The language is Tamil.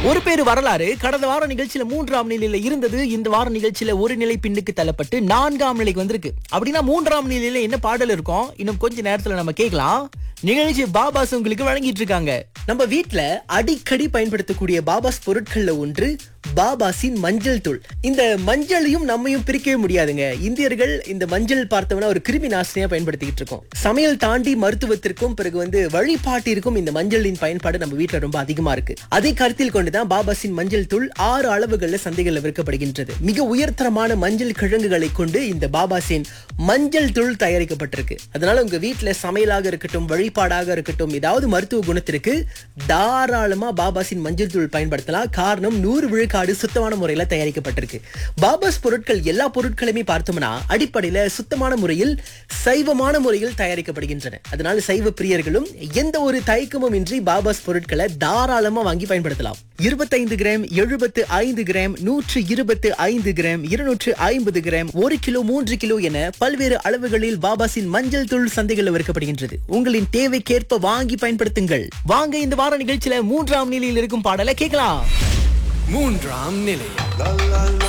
ஒரு பேர் வரலாறு கடந்த வார நிகழ்ச்சியில மூன்றாம் நிலையில இருந்தது இந்த வார நிகழ்ச்சியில ஒரு நிலை பின்னுக்கு தள்ளப்பட்டு நான்காம் நிலைக்கு வந்திருக்கு அப்படின்னா மூன்றாம் நிலையில என்ன பாடல் இருக்கும் இன்னும் கொஞ்ச நேரத்துல நம்ம கேட்கலாம் நிகழ்ச்சி பாபாஸ் உங்களுக்கு வழங்கிட்டு இருக்காங்க நம்ம வீட்ல அடிக்கடி பயன்படுத்தக்கூடிய பாபாஸ் பொருட்கள்ல ஒன்று பாபாஸின் மஞ்சள் தூள் இந்த மஞ்சளையும் நம்மையும் பிரிக்கவே முடியாதுங்க இந்தியர்கள் இந்த மஞ்சள் பார்த்தோம்னா ஒரு கிருமி நாசினியா பயன்படுத்திக்கிட்டு இருக்கோம் சமையல் தாண்டி மருத்துவத்திற்கும் பிறகு வந்து வழிபாட்டிற்கும் இந்த மஞ்சளின் பயன்பாடு நம்ம வீட்ல ரொம்ப அதிகமா இருக்கு அதை கருத்தில் கொண்டுதான் பாபாஸின் மஞ்சள் தூள் ஆறு அளவுகள்ல சந்தைகள்ல விற்கப்படுகின்றது மிக உயர்தரமான மஞ்சள் கிழங்குகளை கொண்டு இந்த பாபாஸின் மஞ்சள் தூள் தயாரிக்கப்பட்டிருக்கு அதனால உங்க வீட்ல சமையலாக இருக்கட்டும் வழிபாடாக இருக்கட்டும் ஏதாவது மருத்துவ குணத்திற்கு தாராளமா பாபாஸின் மஞ்சள் தூள் பயன்படுத்தலாம் காரணம் நூறு விழுக்காடு சுத்தமான முறையில தயாரிக்கப்பட்டிருக்கு பாபாஸ் பொருட்கள் எல்லா பொருட்களுமே பார்த்தோம்னா அடிப்படையில சுத்தமான முறையில் சைவமான முறையில் தயாரிக்கப்படுகின்றன அதனால சைவ பிரியர்களும் எந்த ஒரு தயக்கமும் இன்றி பாபாஸ் பொருட்களை தாராளமா வாங்கி பயன்படுத்தலாம் இருபத்தைந்து கிராம் எழுபத்து ஐந்து கிராம் நூற்று இருபத்து ஐந்து கிராம் இருநூற்று ஐம்பது கிராம் ஒரு கிலோ மூன்று கிலோ என பல்வேறு அளவுகளில் பாபாஸின் மஞ்சள் தூள் சந்தைகளில் விற்கப்படுகின்றது உங்களின் தேவைக்கேற்ப வாங்கி பயன்படுத்துங்கள் வாங்க இந்த வார நிகழ்ச்சியில மூன்றாம் நிலையில் இருக்கும் பாடலை கேட்கலாம் மூன்றாம் நிலை